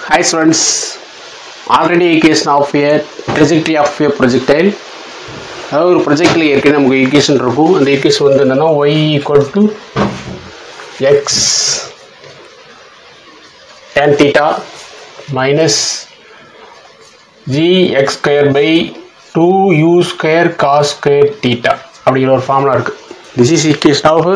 Hi students, already equation of a trajectory of a projectile அதாவது ஒரு ப்ரொஜெக்டில் ஏற்கனவே நமக்கு ஈக்குவேஷன் இருக்கும் அந்த ஈக்குவேஷன் வந்து என்னென்னா y equal to x tan theta minus g x square by two u square cos square theta அப்படிங்கிற ஒரு ஃபார்முலா இருக்குது this is equation of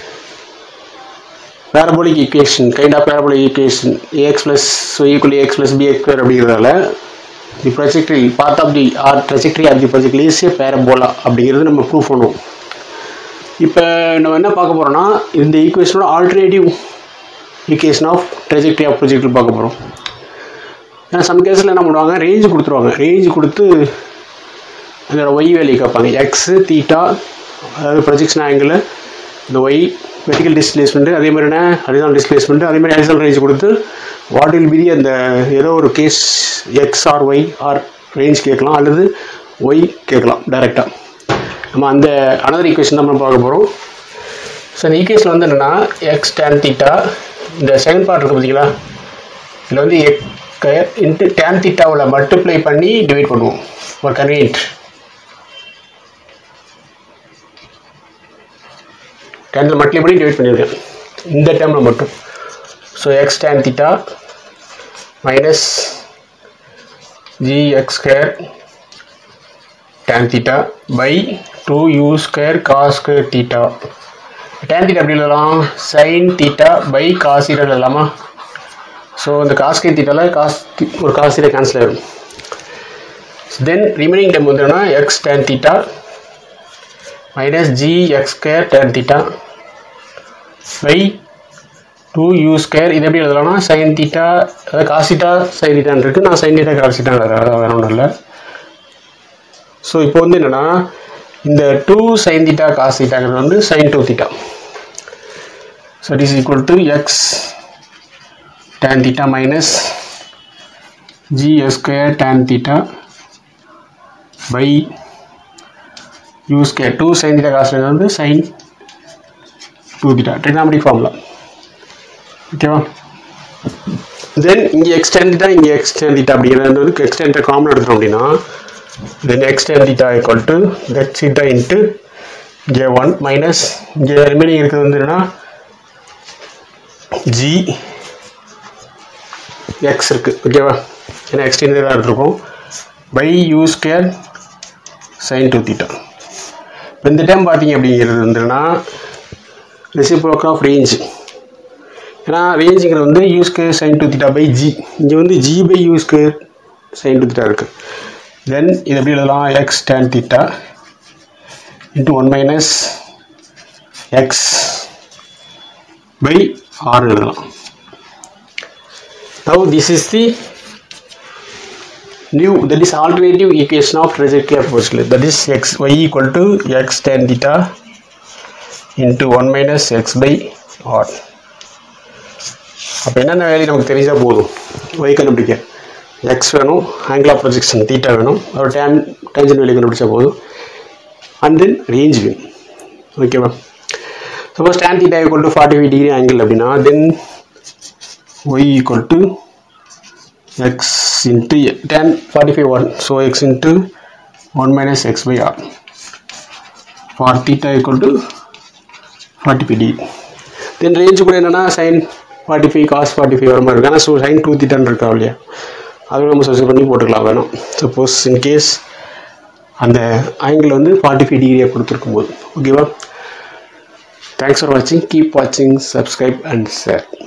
parabolic equation kind of parabolic equation ax plus y equal to x plus bx square அப்படிங்கிறதால the projectory part of the or trajectory of the project is a parabola அப்படிங்கிறது நம்ம prove பண்ணுவோம் இப்போ நம்ம என்ன பார்க்க போகிறோம்னா இந்த ஈக்குவேஷனோட alternative equation of trajectory of projectile பார்க்க போகிறோம் ஏன்னா சம் கேஸில் என்ன பண்ணுவாங்க ரேஞ்ச் கொடுத்துருவாங்க ரேஞ்ச் கொடுத்து அதோட ஒய் வேல்யூ கேட்பாங்க எக்ஸு தீட்டா அதாவது ப்ரொஜெக்ஷன் ஆங்கிள் இந்த ஒய் வெர்டிக்கல் டிஸ்பிளேஸ்மெண்ட்டு அதே மாதிரி என்ன ஹரிசான் டிஸ்பிளேஸ்மெண்ட்டு அதே மாதிரி ஹரிசான் ரேஞ்ச் கொடுத்து வாட் வில் பி அந்த ஏதோ ஒரு case x or y or range கேட்கலாம் அல்லது ஒய் கேட்கலாம் டைரெக்டாக நம்ம அந்த அனதர் ஈக்குவேஷன் தான் நம்ம பார்க்க போகிறோம் ஸோ இந்த ஈக்குவேஷன் வந்து என்னென்னா எக்ஸ் டேன் தீட்டா இந்த செகண்ட் பார்ட் இருக்குது பார்த்தீங்களா இதில் வந்து எக் ஸ்கொயர் இன்ட்டு டேன் தீட்டாவில் மல்டிப்ளை பண்ணி டிவைட் பண்ணுவோம் ஒரு கன்வீனியன்ட் டேனில் மல்டிப்ளை பண்ணி டிவைட் பண்ணியிருக்கேன் இந்த டேர்மில் மட்டும் so x tan theta minus g x square tan theta by two u square cos square theta tan theta எப்படி எழுதலாம் sine theta by cos theta எழுதலாமா ஸோ இந்த காஸ் கே தீட்டாவில் காஸ் ஒரு காஸ் தீட்டா கேன்சல் ஆயிடும் தென் ரிமைனிங் டைம் வந்து என்னன்னா x tan theta minus g x square tan theta by two u square இது எப்படி எழுதலாம்னா சைன் தீட்டா அதாவது காசிட்டா சைன் தீட்டான் இருக்குது நான் சைன் தீட்டா காசிட்டா வேறு ஒன்றும் இல்லை ஸோ இப்போ வந்து என்னென்னா இந்த டூ சைன் தீட்டா காஸ் தீட்டாங்கிறது வந்து sine two theta so it is equal to x tan theta minus g s square tan theta by u square two sine theta cos வந்து sine two theta trigonometric formula ஓகேவா then இங்கே x tan theta இங்கே x tan theta அப்படிங்கிறது வந்து x tan common எடுத்துட்டோம் அப்படின்னா then x tan theta equal to that theta into ஜே one minus இங்கே ரிமைனிங் இருக்கிறது வந்து என்னன்னா ஜி எக்ஸ் இருக்குது ஓகேவா ஏன்னா எக்ஸ்டென் தான் எடுத்துருக்கோம் by u square sine two theta இப்போ இந்த டைம் பார்த்தீங்க அப்படிங்கிறது வந்துன்னா ரெசிப்ரோக் ஆஃப் ரேஞ்ச் ஏன்னா ரேஞ்சுங்கிறது வந்து u square sine two theta by g இங்கே வந்து g by u square sine two theta இருக்குது தென் இது எப்படி எழுதலாம் x tan theta into one minus x by R எழுதலாம் now this is the new that is alternative equation of trajectory of particle that is x y equal to x tan theta into 1 minus x by r அப்போ என்னென்ன value நமக்கு தெரிஞ்சால் போதும் Y கண்டுபிடிக்க X வேணும் angle of projection theta வேணும் ஒரு tan டேஞ்சன் value கண்டுபிடிச்சா போதும் அண்ட் தென் ரேஞ்ச் வேணும் ஓகேவா suppose tan theta equal to forty five degree angle அப்படின்னா then y equal to x into tan 45 1 so x into 1 minus x by r for theta equal to 45 degree then range கூட என்னன்னா sin 45 cos 45 வர மாதிரி இருக்கு ஆனால் so sine two தீட்டான்னு இருக்கா இல்லையா அது நம்ம சப்ஸ்ட் பண்ணி போட்டுக்கலாம் வேணும் சப்போஸ் இன் கேஸ் அந்த ஆங்கிள் வந்து ஃபார்ட்டி ஃபைவ் டிகிரியாக கொடுத்துருக்கும் போது ஓகேவா தேங்க்ஸ் ஃபார் வாட்சிங் கீப் வாட்சிங் சப்ஸ்கிரைப் அண்ட் ஷேர்